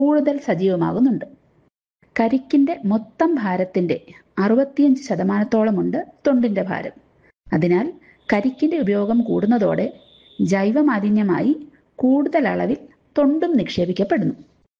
കൂടുതൽ സജീവമാകുന്നുണ്ട് കരിക്കിന്റെ മൊത്തം ഭാരത്തിന്റെ അറുപത്തിയഞ്ച് ശതമാനത്തോളമുണ്ട് തൊണ്ടിന്റെ ഭാരം അതിനാൽ കരിക്കിന്റെ ഉപയോഗം കൂടുന്നതോടെ ജൈവമാലിന്യമായി കൂടുതൽ അളവിൽ തൊണ്ടും നിക്ഷേപിക്കപ്പെടുന്നു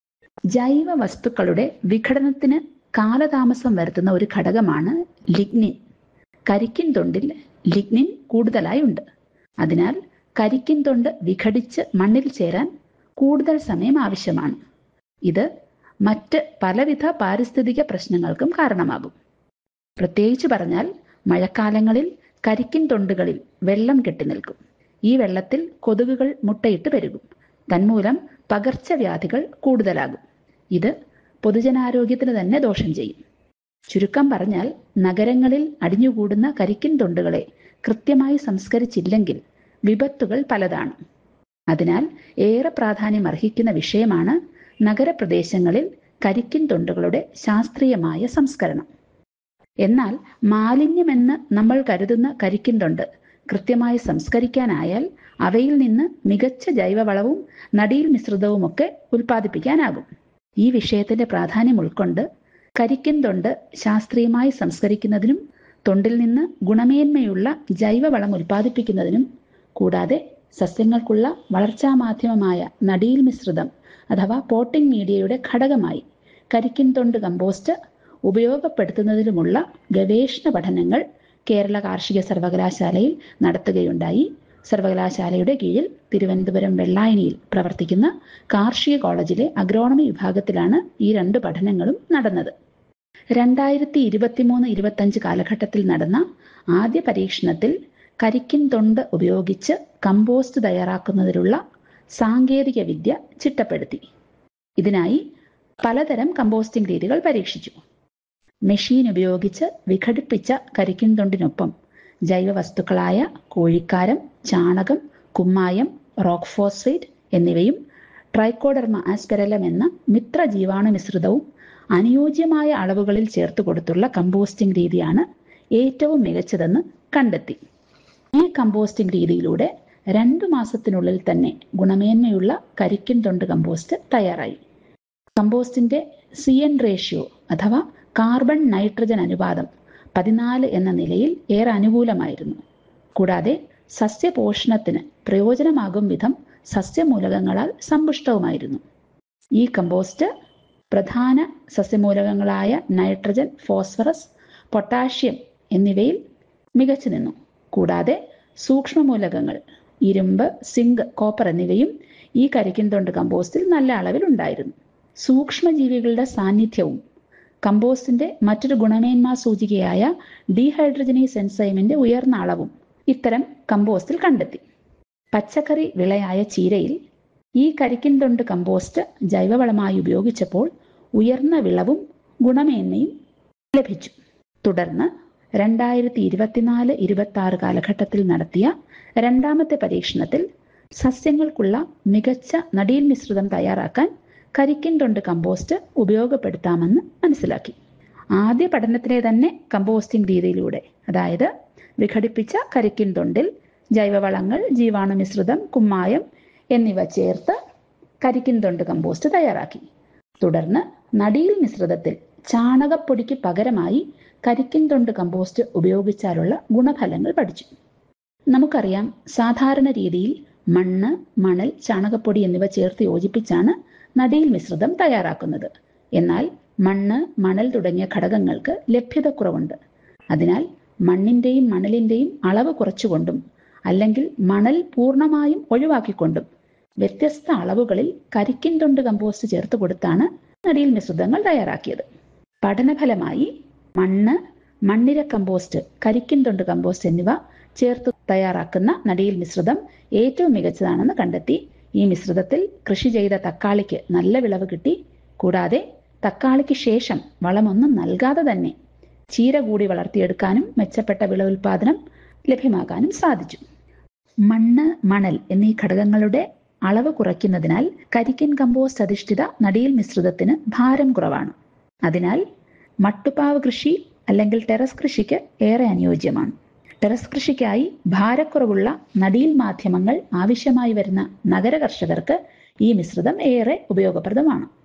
ജൈവ വസ്തുക്കളുടെ വിഘടനത്തിന് കാലതാമസം വരുത്തുന്ന ഒരു ഘടകമാണ് ലിഗ്നിൻ കരിക്കിൻ തൊണ്ടിൽ ലിഗ്നിൻ കൂടുതലായി ഉണ്ട് അതിനാൽ കരിക്കിൻ തൊണ്ട് വിഘടിച്ച് മണ്ണിൽ ചേരാൻ കൂടുതൽ സമയം ആവശ്യമാണ് ഇത് മറ്റ് പലവിധ പാരിസ്ഥിതിക പ്രശ്നങ്ങൾക്കും കാരണമാകും പ്രത്യേകിച്ച് പറഞ്ഞാൽ മഴക്കാലങ്ങളിൽ കരിക്കിൻ തൊണ്ടുകളിൽ വെള്ളം കെട്ടിനിൽക്കും ഈ വെള്ളത്തിൽ കൊതുകുകൾ മുട്ടയിട്ട് പെരുകും തന്മൂലം പകർച്ചവ്യാധികൾ കൂടുതലാകും ഇത് പൊതുജനാരോഗ്യത്തിന് തന്നെ ദോഷം ചെയ്യും ചുരുക്കം പറഞ്ഞാൽ നഗരങ്ങളിൽ അടിഞ്ഞുകൂടുന്ന കരിക്കിൻ തൊണ്ടുകളെ കൃത്യമായി സംസ്കരിച്ചില്ലെങ്കിൽ വിപത്തുകൾ പലതാണ് അതിനാൽ ഏറെ പ്രാധാന്യം അർഹിക്കുന്ന വിഷയമാണ് നഗരപ്രദേശങ്ങളിൽ കരിക്കിൻ തൊണ്ടുകളുടെ ശാസ്ത്രീയമായ സംസ്കരണം എന്നാൽ മാലിന്യമെന്ന് നമ്മൾ കരുതുന്ന കരിക്കിൻ തൊണ്ട് കൃത്യമായി സംസ്കരിക്കാനായാൽ അവയിൽ നിന്ന് മികച്ച ജൈവവളവും നടീൽ മിശ്രിതവുമൊക്കെ ഉൽപ്പാദിപ്പിക്കാനാകും ഈ വിഷയത്തിന്റെ പ്രാധാന്യം ഉൾക്കൊണ്ട് കരിക്കിൻ തൊണ്ട് ശാസ്ത്രീയമായി സംസ്കരിക്കുന്നതിനും തൊണ്ടിൽ നിന്ന് ഗുണമേന്മയുള്ള ജൈവവളം ഉൽപ്പാദിപ്പിക്കുന്നതിനും കൂടാതെ സസ്യങ്ങൾക്കുള്ള വളർച്ചാ മാധ്യമമായ നടീൽ മിശ്രിതം അഥവാ പോട്ടിംഗ് മീഡിയയുടെ ഘടകമായി കരിക്കിൻ തൊണ്ട് കമ്പോസ്റ്റ് ഉപയോഗപ്പെടുത്തുന്നതിനുമുള്ള ഗവേഷണ പഠനങ്ങൾ കേരള കാർഷിക സർവകലാശാലയിൽ നടത്തുകയുണ്ടായി സർവകലാശാലയുടെ കീഴിൽ തിരുവനന്തപുരം വെള്ളായണിയിൽ പ്രവർത്തിക്കുന്ന കാർഷിക കോളേജിലെ അഗ്രോണമി വിഭാഗത്തിലാണ് ഈ രണ്ട് പഠനങ്ങളും നടന്നത് രണ്ടായിരത്തി ഇരുപത്തിമൂന്ന് ഇരുപത്തഞ്ച് കാലഘട്ടത്തിൽ നടന്ന ആദ്യ പരീക്ഷണത്തിൽ കരിക്കിൻ തൊണ്ട് ഉപയോഗിച്ച് കമ്പോസ്റ്റ് തയ്യാറാക്കുന്നതിനുള്ള സാങ്കേതിക വിദ്യ ചിട്ടപ്പെടുത്തി ഇതിനായി പലതരം കമ്പോസ്റ്റിംഗ് രീതികൾ പരീക്ഷിച്ചു മെഷീൻ ഉപയോഗിച്ച് വിഘടിപ്പിച്ച കരിക്കിൻ തൊണ്ടിനൊപ്പം ജൈവവസ്തുക്കളായ കോഴിക്കാരം ചാണകം കുമ്മായം റോക്ക് ഫോസ്ഫേറ്റ് എന്നിവയും ട്രൈക്കോഡർമ ആസ്പെരലം എന്ന മിത്ര ജീവാണു മിശ്രിതവും അനുയോജ്യമായ അളവുകളിൽ ചേർത്ത് കൊടുത്തുള്ള കമ്പോസ്റ്റിംഗ് രീതിയാണ് ഏറ്റവും മികച്ചതെന്ന് കണ്ടെത്തി ഈ കമ്പോസ്റ്റിംഗ് രീതിയിലൂടെ രണ്ടു മാസത്തിനുള്ളിൽ തന്നെ ഗുണമേന്മയുള്ള കരിക്കിൻ തൊണ്ട് കമ്പോസ്റ്റ് തയ്യാറായി കമ്പോസ്റ്റിന്റെ സി എൻ റേഷ്യോ അഥവാ കാർബൺ നൈട്രജൻ അനുപാതം പതിനാല് എന്ന നിലയിൽ ഏറെ അനുകൂലമായിരുന്നു കൂടാതെ സസ്യപോഷണത്തിന് പ്രയോജനമാകും വിധം സസ്യമൂലകങ്ങളാൽ സമ്പുഷ്ടവുമായിരുന്നു ഈ കമ്പോസ്റ്റ് പ്രധാന സസ്യമൂലകങ്ങളായ നൈട്രജൻ ഫോസ്ഫറസ് പൊട്ടാഷ്യം എന്നിവയിൽ മികച്ചു നിന്നു കൂടാതെ സൂക്ഷ്മമൂലകങ്ങൾ ഇരുമ്പ് സിങ്ക് കോപ്പർ എന്നിവയും ഈ കരിക്കിൻ തൊണ്ട് കമ്പോസ്റ്റിൽ നല്ല അളവിൽ ഉണ്ടായിരുന്നു സൂക്ഷ്മജീവികളുടെ സാന്നിധ്യവും കമ്പോസ്റ്റിന്റെ മറ്റൊരു ഗുണമേന്മാ സൂചികയായ ഡീഹൈഡ്രജനേസ് എൻസൈമിന്റെ ഉയർന്ന അളവും ഇത്തരം കമ്പോസ്റ്റിൽ കണ്ടെത്തി പച്ചക്കറി വിളയായ ചീരയിൽ ഈ കരിക്കിൻ തൊണ്ട് കമ്പോസ്റ്റ് ജൈവവളമായി ഉപയോഗിച്ചപ്പോൾ ഉയർന്ന വിളവും ഗുണമേന്മയും ലഭിച്ചു തുടർന്ന് രണ്ടായിരത്തി ഇരുപത്തിനാല് ഇരുപത്തി ആറ് കാലഘട്ടത്തിൽ നടത്തിയ രണ്ടാമത്തെ പരീക്ഷണത്തിൽ സസ്യങ്ങൾക്കുള്ള മികച്ച നടീൽ മിശ്രിതം തയ്യാറാക്കാൻ കരിക്കിൻ തൊണ്ട് കമ്പോസ്റ്റ് ഉപയോഗപ്പെടുത്താമെന്ന് മനസ്സിലാക്കി ആദ്യ പഠനത്തിലെ തന്നെ കമ്പോസ്റ്റിംഗ് രീതിയിലൂടെ അതായത് വിഘടിപ്പിച്ച കരിക്കിൻ തൊണ്ടിൽ ജൈവവളങ്ങൾ ജീവാണു മിശ്രിതം കുമ്മായം എന്നിവ ചേർത്ത് കരിക്കിൻ തൊണ്ട് കമ്പോസ്റ്റ് തയ്യാറാക്കി തുടർന്ന് നടീൽ മിശ്രിതത്തിൽ ചാണകപ്പൊടിക്ക് പകരമായി കരിക്കിൻ തൊണ്ട് കമ്പോസ്റ്റ് ഉപയോഗിച്ചാലുള്ള ഗുണഫലങ്ങൾ പഠിച്ചു നമുക്കറിയാം സാധാരണ രീതിയിൽ മണ്ണ് മണൽ ചാണകപ്പൊടി എന്നിവ ചേർത്ത് യോജിപ്പിച്ചാണ് നടീൽ മിശ്രിതം തയ്യാറാക്കുന്നത് എന്നാൽ മണ്ണ് മണൽ തുടങ്ങിയ ഘടകങ്ങൾക്ക് ലഭ്യതക്കുറവുണ്ട് അതിനാൽ മണ്ണിന്റെയും മണലിന്റെയും അളവ് കുറച്ചുകൊണ്ടും അല്ലെങ്കിൽ മണൽ പൂർണ്ണമായും ഒഴിവാക്കിക്കൊണ്ടും വ്യത്യസ്ത അളവുകളിൽ കരിക്കിൻ തൊണ്ട് കമ്പോസ്റ്റ് ചേർത്ത് കൊടുത്താണ് നടീൽ മിശ്രിതങ്ങൾ തയ്യാറാക്കിയത് പഠനഫലമായി മണ്ണ് മണ്ണിര കമ്പോസ്റ്റ് കരിക്കിൻ തൊണ്ട് കമ്പോസ്റ്റ് എന്നിവ ചേർത്ത് തയ്യാറാക്കുന്ന നടീൽ മിശ്രിതം ഏറ്റവും മികച്ചതാണെന്ന് കണ്ടെത്തി ഈ മിശ്രിതത്തിൽ കൃഷി ചെയ്ത തക്കാളിക്ക് നല്ല വിളവ് കിട്ടി കൂടാതെ തക്കാളിക്ക് ശേഷം വളമൊന്നും നൽകാതെ തന്നെ ചീര കൂടി വളർത്തിയെടുക്കാനും മെച്ചപ്പെട്ട വിളവുൽപാദനം ലഭ്യമാകാനും സാധിച്ചു മണ്ണ് മണൽ എന്നീ ഘടകങ്ങളുടെ അളവ് കുറയ്ക്കുന്നതിനാൽ കരിക്കിൻ കമ്പോസ്റ്റ് അധിഷ്ഠിത നടീൽ മിശ്രിതത്തിന് ഭാരം കുറവാണ് അതിനാൽ മട്ടുപ്പാവ് കൃഷി അല്ലെങ്കിൽ ടെറസ് കൃഷിക്ക് ഏറെ അനുയോജ്യമാണ് ടെറസ് കൃഷിക്കായി ഭാരക്കുറവുള്ള നടീൽ മാധ്യമങ്ങൾ ആവശ്യമായി വരുന്ന നഗര കർഷകർക്ക് ഈ മിശ്രിതം ഏറെ ഉപയോഗപ്രദമാണ്